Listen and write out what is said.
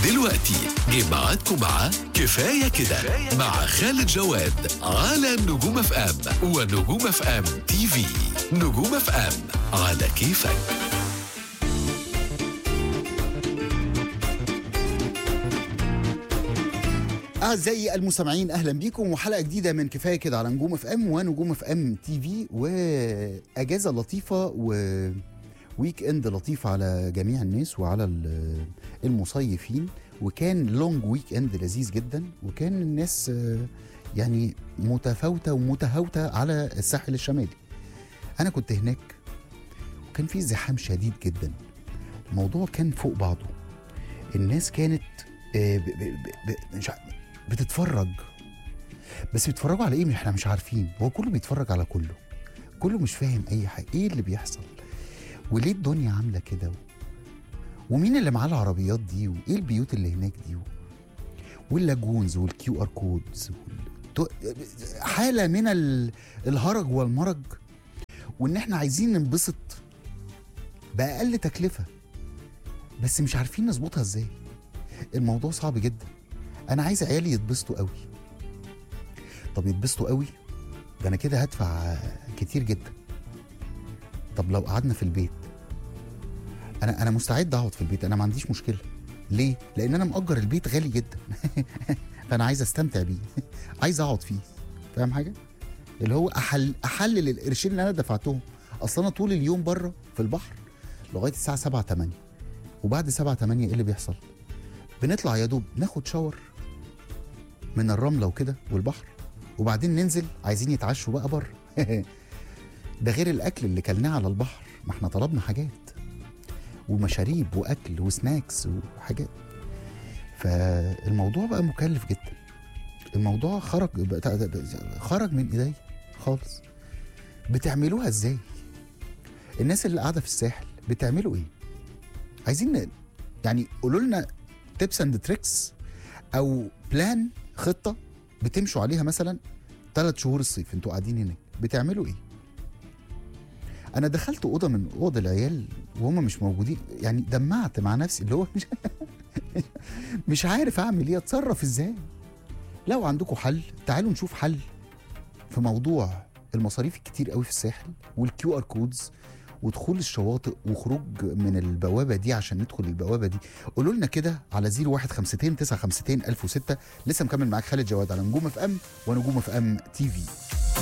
دلوقتي جه ميعادكم مع كفاية كده مع خالد جواد على نجوم اف ام ونجوم اف ام تي في نجوم اف ام على كيفك أعزائي المستمعين أهلا بيكم وحلقة جديدة من كفاية كده على نجوم اف ام ونجوم اف ام تي في وأجازة لطيفة وويك اند لطيف على جميع الناس وعلى ال- المصيفين وكان لونج ويك اند لذيذ جدا وكان الناس آه، يعني متفاوتة ومتهاوتة على الساحل الشمالي أنا كنت هناك وكان في زحام شديد جدا الموضوع كان فوق بعضه الناس كانت آه، ب- ب- ب- ب- مش ع- بتتفرج بس بيتفرجوا على ايه مش- احنا مش عارفين هو كله بيتفرج على كله كله مش فاهم اي حاجه ايه اللي بيحصل وليه الدنيا عامله كده ومين اللي معاه العربيات دي وايه البيوت اللي هناك دي واللاجونز والكيو ار كودز وال... حاله من ال... الهرج والمرج وان احنا عايزين ننبسط باقل تكلفه بس مش عارفين نظبطها ازاي الموضوع صعب جدا انا عايز عيالي يتبسطوا قوي طب يتبسطوا قوي ده انا كده هدفع كتير جدا طب لو قعدنا في البيت انا انا مستعد اقعد في البيت انا ما عنديش مشكله ليه لان انا مأجر البيت غالي جدا فانا عايز استمتع بيه عايز اقعد فيه فاهم حاجه اللي هو احل احلل القرشين اللي انا دفعتهم اصلا انا طول اليوم بره في البحر لغايه الساعه 7 8 وبعد 7 8 ايه اللي بيحصل بنطلع يا دوب ناخد شاور من الرمله وكده والبحر وبعدين ننزل عايزين يتعشوا بقى بره ده غير الاكل اللي كلناه على البحر ما احنا طلبنا حاجات ومشاريب واكل وسناكس وحاجات فالموضوع بقى مكلف جدا الموضوع خرج بقى- خرج من ايدي خالص بتعملوها ازاي الناس اللي قاعده في الساحل بتعملوا ايه عايزين ن- يعني قولوا لنا تيبس اند تريكس او بلان خطه بتمشوا عليها مثلا ثلاث شهور الصيف انتوا قاعدين هناك بتعملوا ايه انا دخلت اوضه من اوض العيال وهم مش موجودين يعني دمعت مع نفسي اللي هو مش مش عارف اعمل ايه اتصرف ازاي لو عندكم حل تعالوا نشوف حل في موضوع المصاريف الكتير قوي في الساحل والكيو ار كودز ودخول الشواطئ وخروج من البوابه دي عشان ندخل البوابه دي قولوا لنا كده على 0152 952 1006 لسه مكمل معاك خالد جواد على نجوم اف ام ونجوم اف ام تي في